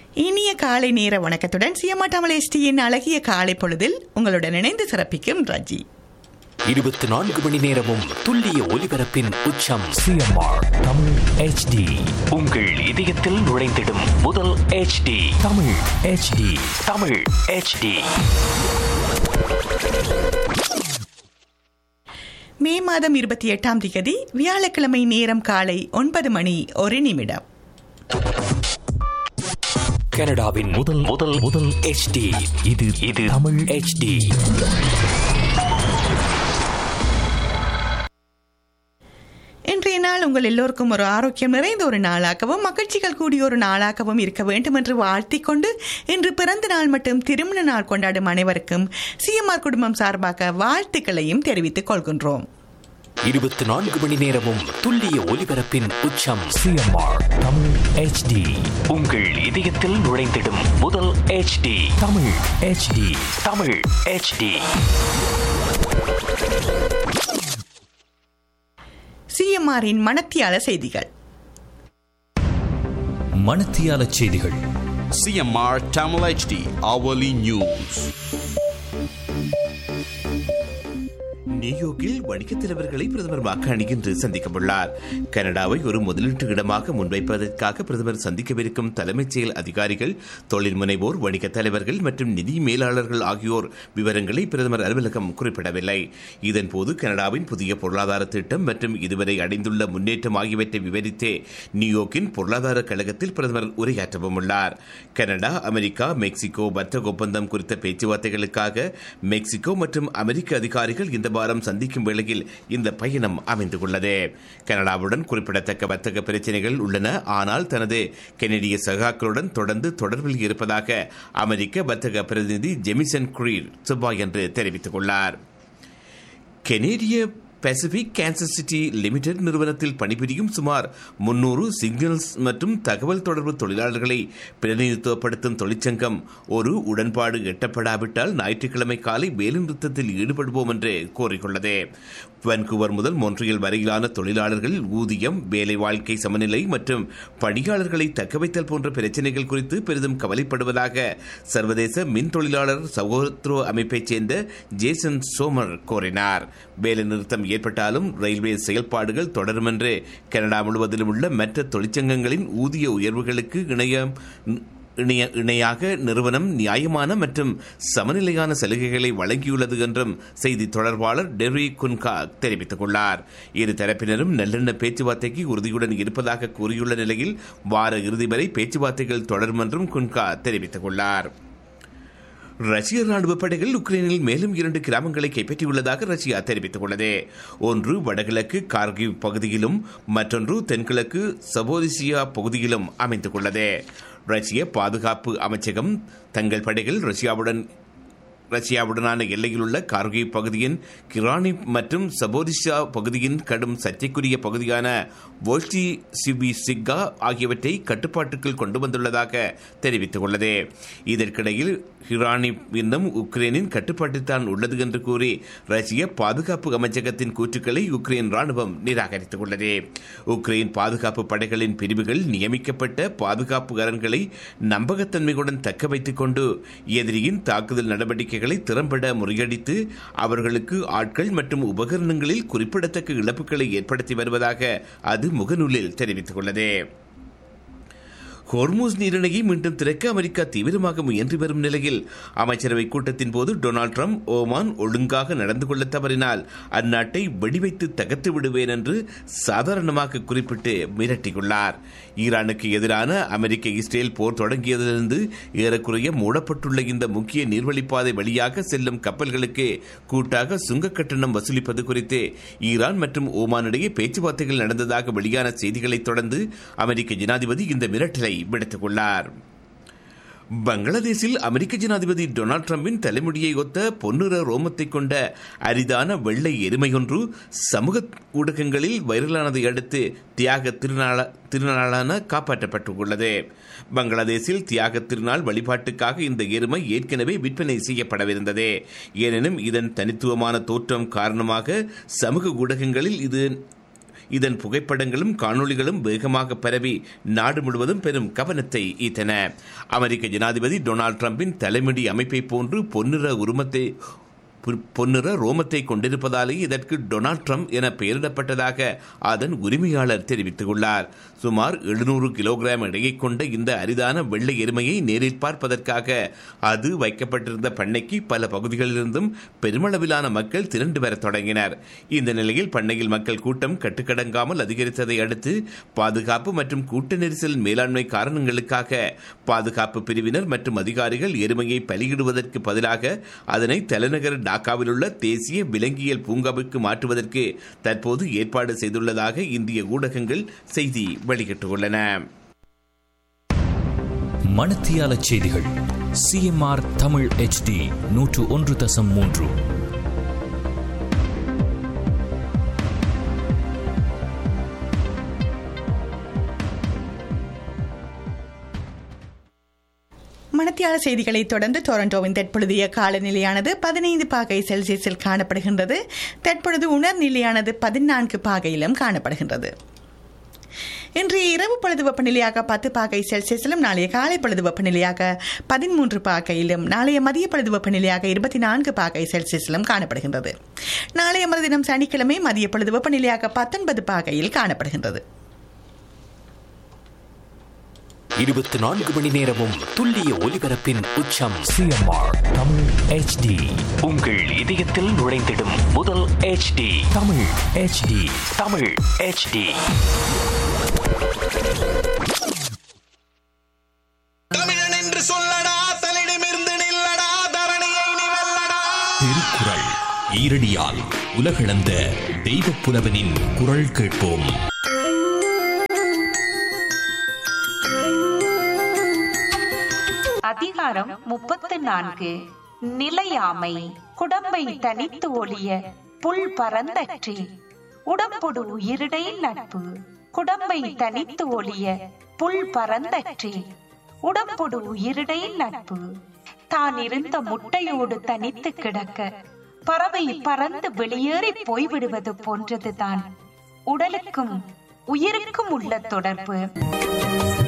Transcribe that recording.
இனிய காலை நேர வணக்கத்துடன் சியமாட்டாமல் எஸ்டியின் அழகிய காலை பொழுதில் உங்களுடன் இணைந்து சிறப்பிக்கும் ரஜி இருபத்தி நான்கு மணி நேரமும் துல்லிய ஒலிபரப்பின் உச்சம் சிஎம்ஆர் தமிழ் ஹெச்டி உங்கள் இதயத்தில் நுழைந்திடும் முதல் HD Tamil HD Tamil HD மே மாதம் இருபத்தி எட்டாம் தேதி வியாழக்கிழமை நேரம் காலை ஒன்பது மணி ஒரு நிமிடம் கனடாவின் முதல் முதல் முதல் HD இது இது தமிழ் HD இன்றைய நாள் உங்கள் எல்லோருக்கும் ஒரு ஆரோக்கியம் நிறைந்த ஒரு நாளாகவும் மகிழ்ச்சிகள் கூடிய ஒரு நாளாகவும் இருக்க வேண்டும் என்று வாழ்த்திக் கொண்டு இன்று பிறந்த நாள் மற்றும் திருமண நாள் கொண்டாடும் அனைவருக்கும் சிஎம்ஆர் குடும்பம் சார்பாக வாழ்த்துக்களையும் தெரிவித்துக் கொள்கின்றோம் இருபத்தி நான்கு மணி நேரமும் துல்லிய ஒலிபரப்பின் உச்சம் சிஎம்ஆர் தமிழ் ஹெச்டி உங்கள் இதயத்தில் நுழைந்திடும் முதல் HD Tamil HD Tamil HD சிஎம்ஆரின் மனத்தியால செய்திகள் மணத்தியால செய்திகள் CMR Tamil HD hourly news. நியூயார்க்கில் வணிகத் தலைவர்களை பிரதமர் வாக்காணி இன்று சந்திக்கவுள்ளார் கனடாவை ஒரு முதலீட்டு இடமாக முன்வைப்பதற்காக பிரதமர் சந்திக்கவிருக்கும் தலைமைச் செயல் அதிகாரிகள் தொழில் முனைவோர் வணிகத் தலைவர்கள் மற்றும் நிதி மேலாளர்கள் ஆகியோர் விவரங்களை பிரதமர் அலுவலகம் குறிப்பிடவில்லை இதன்போது கனடாவின் புதிய பொருளாதார திட்டம் மற்றும் இதுவரை அடைந்துள்ள முன்னேற்றம் ஆகியவற்றை விவரித்தே நியூயார்க்கின் பொருளாதார கழகத்தில் பிரதமர் உரையாற்றவும் உள்ளார் கனடா அமெரிக்கா மெக்சிகோ வர்த்தக ஒப்பந்தம் குறித்த பேச்சுவார்த்தைகளுக்காக மெக்சிகோ மற்றும் அமெரிக்க அதிகாரிகள் இந்த வாரம் சந்திக்கும் வேளையில் இந்த பயணம் அமைந்துள்ளது கனடாவுடன் குறிப்பிடத்தக்க வர்த்தக பிரச்சனைகள் உள்ளன ஆனால் தனது கெனடிய சகாக்களுடன் தொடர்ந்து தொடர்பில் இருப்பதாக அமெரிக்க வர்த்தக பிரதிநிதி ஜெமிசன் குரீர் செவ்வாயன்று தெரிவித்துள்ளார் கெனேடிய பசிபிக் கேன்சர் சிட்டி லிமிடெட் நிறுவனத்தில் பணிபுரியும் சுமார் முன்னூறு சிக்னல்ஸ் மற்றும் தகவல் தொடர்பு தொழிலாளர்களை பிரதிநிதித்துவப்படுத்தும் தொழிற்சங்கம் ஒரு உடன்பாடு எட்டப்படாவிட்டால் ஞாயிற்றுக்கிழமை காலை வேலைநிறுத்தத்தில் ஈடுபடுவோம் என்று கோரியுள்ளது வன்கூவர் முதல் மொன்றியல் வரையிலான தொழிலாளர்கள் ஊதியம் வேலை வாழ்க்கை சமநிலை மற்றும் பணியாளர்களை தக்கவைத்தல் போன்ற பிரச்சனைகள் குறித்து பெரிதும் கவலைப்படுவதாக சர்வதேச மின் தொழிலாளர் சகோதரத்துவ அமைப்பைச் சேர்ந்த ஜேசன் சோமர் கோரினார் வேலை நிறுத்தம் ஏற்பட்டாலும் ரயில்வே செயல்பாடுகள் தொடரும் என்று கனடா முழுவதிலும் உள்ள மற்ற தொழிற்சங்கங்களின் ஊதிய உயர்வுகளுக்கு இணையம் இணைய இணையாக நிறுவனம் நியாயமான மற்றும் சமநிலையான சலுகைகளை வழங்கியுள்ளது என்றும் செய்தி தொடர்பாளர் டெரி குன்கா தெரிவித்துள்ளார் இரு தரப்பினரும் நல்லெண்ண பேச்சுவார்த்தைக்கு உறுதியுடன் இருப்பதாக கூறியுள்ள நிலையில் வார இறுதி வரை பேச்சுவார்த்தைகள் தொடரும் என்றும் குன்கா தெரிவித்துள்ளார் ரஷ்ய ராணுவ படைகள் உக்ரைனில் மேலும் இரண்டு கிராமங்களை கைப்பற்றியுள்ளதாக ரஷ்யா தெரிவித்துள்ளது ஒன்று வடகிழக்கு கார்கிவ் பகுதியிலும் மற்றொன்று தென்கிழக்கு சபோரிசியா பகுதியிலும் அமைந்துள்ளது ரஷ்ய பாதுகாப்பு அமைச்சகம் தங்கள் படைகள் ரஷ்யாவுடன் ரஷ்யாவுடனான எல்லையில் உள்ள கார்கிவ் பகுதியின் கிரானி மற்றும் சபோரிஷா பகுதியின் கடும் சர்ச்சைக்குரிய பகுதியான வோல்டி சிபி சிக்கா ஆகியவற்றை கட்டுப்பாட்டுக்குள் கொண்டு வந்துள்ளதாக தெரிவித்துள்ளது இதற்கிடையில் ஹிரானி இன்னும் உக்ரைனின் கட்டுப்பாட்டில் தான் உள்ளது என்று கூறி ரஷ்ய பாதுகாப்பு அமைச்சகத்தின் கூற்றுக்களை உக்ரைன் ராணுவம் நிராகரித்துள்ளது உக்ரைன் பாதுகாப்பு படைகளின் பிரிவுகள் நியமிக்கப்பட்ட பாதுகாப்பு அரண்களை நம்பகத்தன்மையுடன் தக்க வைத்துக் கொண்டு எதிரியின் தாக்குதல் நடவடிக்கைகளை திறம்பட முறியடித்து அவர்களுக்கு ஆட்கள் மற்றும் உபகரணங்களில் குறிப்பிடத்தக்க இழப்புகளை ஏற்படுத்தி வருவதாக அது முகநூலில் தெரிவித்துள்ளது ஹோர்மூஸ் நீரிணையை மீண்டும் திறக்க அமெரிக்கா தீவிரமாக முயன்று வரும் நிலையில் அமைச்சரவை கூட்டத்தின் போது டொனால்ட் ட்ரம்ப் ஓமான் ஒழுங்காக நடந்து கொள்ள தவறினால் அந்நாட்டை வெடிவைத்து தகர்த்து விடுவேன் என்று சாதாரணமாக குறிப்பிட்டு மிரட்டியுள்ளார் ஈரானுக்கு எதிரான அமெரிக்க இஸ்ரேல் போர் தொடங்கியதிலிருந்து ஏறக்குறைய மூடப்பட்டுள்ள இந்த முக்கிய நீர்வழிப்பாதை வழியாக செல்லும் கப்பல்களுக்கு கூட்டாக சுங்க கட்டணம் வசூலிப்பது குறித்து ஈரான் மற்றும் ஓமான் இடையே பேச்சுவார்த்தைகள் நடந்ததாக வெளியான செய்திகளைத் தொடர்ந்து அமெரிக்க ஜனாதிபதி இந்த மிரட்டலை விடுத்துள்ளார் பங்களாதேஷில் அமெரிக்க ஜனாதிபதி டொனால்டு டிரம்பின் தலைமுடியை ஒத்த பொன்னிற ரோமத்தை கொண்ட அரிதான வெள்ளை எருமையொன்று சமூக ஊடகங்களில் வைரலானதை அடுத்து தியாக திருநாள திருநாளான காப்பாற்றப்பட்டுள்ளது பங்களாதேஷில் தியாக திருநாள் வழிபாட்டுக்காக இந்த எருமை ஏற்கனவே விற்பனை செய்யப்படவிருந்தது எனினும் இதன் தனித்துவமான தோற்றம் காரணமாக சமூக ஊடகங்களில் இது இதன் புகைப்படங்களும் காணொளிகளும் வேகமாக பரவி நாடு முழுவதும் பெரும் கவனத்தை ஈர்த்தன அமெரிக்க ஜனாதிபதி டொனால்ட் டிரம்பின் தலைமுடி அமைப்பை போன்று பொன்னிற உருமத்தை பொ- பொன்னிற ரோமத்தை கொண்டிருப்பதாலே இதற்கு டொனால்ட் ட்ரம்ப் என பெயரிடப்பட்டதாக அதன் உரிமையாளர் தெரிவித்துள்ளார் சுமார் எழுநூறு கிலோகிராம் எடையை கொண்ட இந்த அரிதான வெள்ளை எருமையை நேரில் பார்ப்பதற்காக அது வைக்கப்பட்டிருந்த பண்ணைக்கு பல பகுதிகளிலிருந்தும் பெருமளவிலான மக்கள் திரண்டு வரத் தொடங்கினர் இந்த நிலையில் பண்ணையில் மக்கள் கூட்டம் கட்டுக்கடங்காமல் அதிகரித்ததை அடுத்து பாதுகாப்பு மற்றும் கூட்ட நெரிசல் மேலாண்மை காரணங்களுக்காக பாதுகாப்பு பிரிவினர் மற்றும் அதிகாரிகள் எருமையை பலியிடுவதற்கு பதிலாக அதனை தலைநகர் டாக்காவில் உள்ள தேசிய விலங்கியல் பூங்காவுக்கு மாற்றுவதற்கு தற்போது ஏற்பாடு செய்துள்ளதாக இந்திய ஊடகங்கள் செய்தி வெளியிட்டுள்ளன மணத்தியால செய்திகள் சிஎம்ஆர் தமிழ் HD நூற்று ஒன்று தசம் மூன்று மணத்தியால செய்திகளை தொடர்ந்து டொரண்டோவின் தற்பொழுதைய காலநிலையானது பதினைந்து பாகை செல்சியஸில் காணப்படுகின்றது தற்பொழுது உணர்நிலையானது பதினான்கு பாகையிலும் காணப்படுகின்றது இன்றைய இரவு பொழுது வெப்பநிலையாக பத்து பாகை செல்சியஸிலும் நாளைய காலை பொழுது வெப்பநிலையாக பதிமூன்று பாகையிலும் நாளைய மதிய பொழுது வெப்பநிலையாக இருபத்தி நான்கு பாகை செல்சியஸிலும் காணப்படுகின்றது நாளைய மறுதினம் சனிக்கிழமை மதிய பொழுது வெப்பநிலையாக பத்தொன்பது பாகையில் காணப்படுகின்றது இருபத்தி நான்கு மணி நேரமும் துல்லிய ஒலிபரப்பின் உச்சம் சிஎம்ஆர் தமிழ் HD உங்கள் இதயத்தில் நுழைந்திடும் முதல் HD Tamil HD Tamil HD தமிழன் என்று சொல்லடா தலிடமிருந்து நில்லடா தரணியை நீ வெல்லடா திருக்குறள் ஈரடியால் உலகளந்த தெய்வப் புலவனின் குரல் கேட்போம் அதிகாரம் முப்பத்து நான்கு நிலையாமை குடம்பை தனித்து ஒளிய புல் பரந்தற்றி உடம்பொடு உயிரிடை நட்பு குடம்பை தனித்து ஒளிய புல் பரந்தற்றி உடம்பொடு உயிரிடை நட்பு தான் இருந்த முட்டையோடு தனித்து கிடக்க பறவை பறந்து வெளியேறி போய்விடுவது போன்றதுதான் உடலுக்கும் உயிருக்கும் உள்ள தொடர்பு